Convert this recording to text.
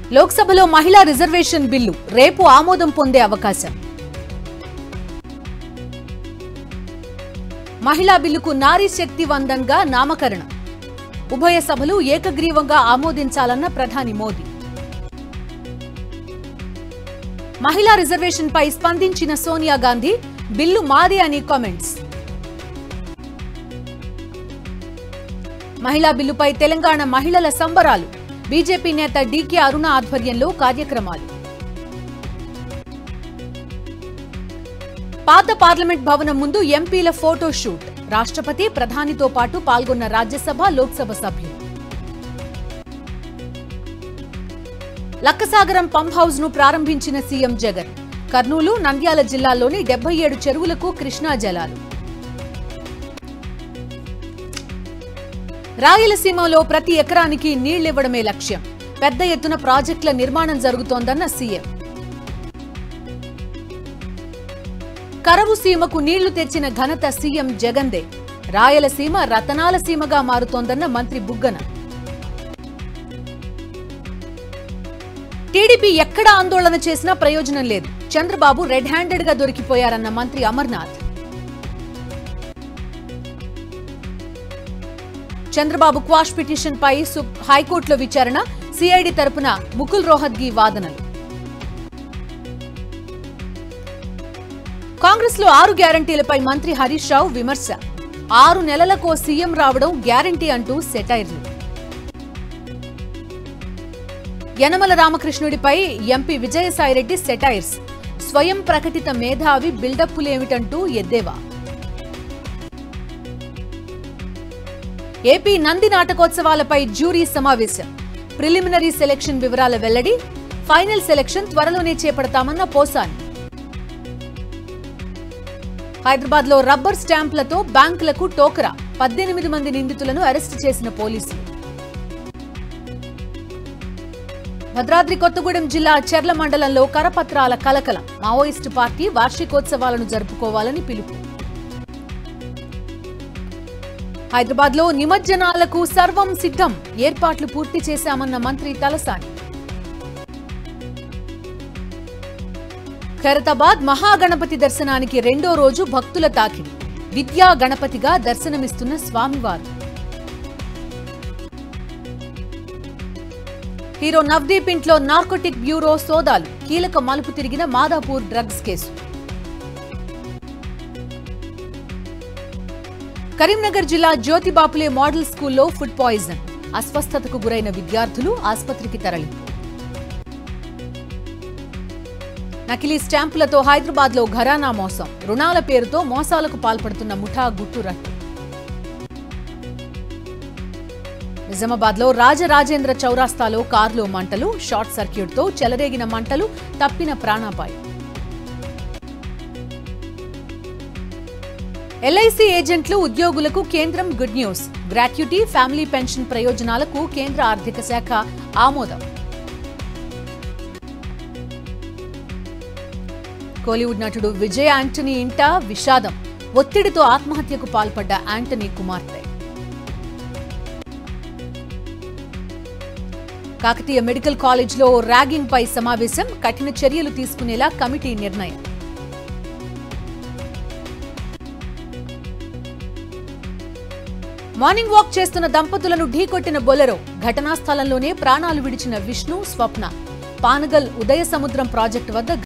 లోక్సభలో మహిళా reservation bill రేపు ఆమోదం పొందే అవకాశం మహిళా బిల్లుకు నారీ శక్తి వందన్గా నామకరణం ఉభయ సభలు ఏకగ్రీవంగా ఆమోదించాలన్న ప్రధాని మోదీ మహిళా రిజర్వేషన్పై స్పందించిన సోనియా గాంధీ బిల్లు మాదే అని కామెంట్స్ మహిళా బిల్లుపై తెలంగాణ మహిళల సంబరాలు బీజేపీ నేత డీకే అరుణ ఆధ్వర్యంలో కార్యక్రమాలు పాత పార్లమెంట్ భవనం ముందు ఎంపీల ఫోటో షూట్ రాష్ట్రపతి ప్రధానితో పాటు పాల్గొన్న రాజ్యసభ లోక్సభ సభ్యులు లక్కసాగరం పంప్ హౌస్ ను ప్రారంభించిన సీఎం జగన్ కర్నూలు నంద్యాల జిల్లాల్లోని డెబ్బై ఏడు చెరువులకు కృష్ణా జలాలు రాయలసీమలో ప్రతి ఎకరానికి నీళ్లివ్వడమే లక్ష్యం పెద్ద ఎత్తున ప్రాజెక్టుల నిర్మాణం జరుగుతోందన్న సీఎం కరవు సీమకు నీళ్లు తెచ్చిన ఘనత సీఎం జగందే రాయలసీమ రతనాల సీమగా మారుతోందన్న మంత్రి బుగ్గన టీడీపీ ఎక్కడ ఆందోళన చేసినా ప్రయోజనం లేదు చంద్రబాబు రెడ్ హ్యాండెడ్ గా దొరికిపోయారన్న మంత్రి అమర్నాథ్ చంద్రబాబు క్వాష్ పిటిషన్ పై సు- హైకోర్టులో విచారణ సిఐడి తరపున ముకుల్ రోహత్గి వాదనలు కాంగ్రెస్ లో ఆరు గ్యారంటీలపై మంత్రి హరీష్ రావు విమర్శ ఆరు నెలలకో సీఎం రావడం గ్యారంటీ అంటూ సెటైర్లు యనమల రామకృష్ణుడిపై ఎంపీ విజయసాయిరెడ్డి సెటైర్స్ స్వయం ప్రకటిత మేధావి బిల్డప్పులేమిటంటూ ఎద్దేవా ఏపీ నంది నాటకోత్సవాలపై జ్యూరీ సమావేశం ప్రిలిమినరీ సెలెక్షన్ వివరాల వెల్లడి ఫైనల్ సెలెక్షన్ త్వరలోనే చేపడతామన్న పోసాని హైదరాబాద్ లో రబ్బర్ స్టాంపులతో బ్యాంకులకు టోకరా పద్దెనిమిది మంది నిందితులను అరెస్టు చేసిన పోలీసులు భద్రాద్రి కొత్తగూడెం జిల్లా చెర్ల మండలంలో కరపత్రాల కలకలం మావోయిస్టు పార్టీ వార్షికోత్సవాలను జరుపుకోవాలని పిలుపు హైదరాబాద్ లో నిమజ్జనాలకు సర్వం సిద్ధం ఏర్పాట్లు పూర్తి చేశామన్న మంత్రి తలసాని ఖైరతాబాద్ మహాగణపతి దర్శనానికి రెండో రోజు భక్తుల తాకిడి విద్యా గణపతిగా దర్శనమిస్తున్న స్వామివారు హీరో నవదీప్ ఇంట్లో నార్కోటిక్ బ్యూరో సోదాలు కీలక మలుపు తిరిగిన మాదాపూర్ డ్రగ్స్ కేసు కరీంనగర్ జిల్లా జ్యోతిబాపులే మోడల్ స్కూల్లో ఫుడ్ పాయిజన్ అస్వస్థతకు గురైన విద్యార్థులు ఆసుపత్రికి తరలింపు నకిలీ స్టాంపులతో హైదరాబాద్ లో ఘరానా మోసం రుణాల పేరుతో మోసాలకు పాల్పడుతున్న ముఠా గుట్టు రట్టు నిజామాబాద్ లో రాజరాజేంద్ర చౌరాస్తాలో కారులో మంటలు షార్ట్ సర్క్యూట్ తో చెలరేగిన మంటలు తప్పిన ప్రాణాపాయం ఎల్ఐసి ఏజెంట్లు ఉద్యోగులకు కేంద్రం good news gratuity family pension ప్రయోజనాలకు కేంద్ర ఆర్థిక శాఖ ఆమోదం కోలీవుడ్ నటుడు విజయ్ యాంటనీ ఇంట విషాదం ఒత్తిడితో ఆత్మహత్యకు పాల్పడ్డ యాంటనీ కుమార్తె కాకతీయ మెడికల్ కాలేజ్లో ర్యాగింగ్ పై సమావేశం కఠిన చర్యలు తీసుకునేలా కమిటీ నిర్ణయం మార్నింగ్ వాక్ చేస్తున్న దంపతులను ఢీకొట్టిన బొలెరో ఘటనా స్థలంలోనే ప్రాణాలు విడిచిన విష్ణు స్వప్న పానగల్ ఉదయ సముద్రం ప్రాజెక్టు వద్ద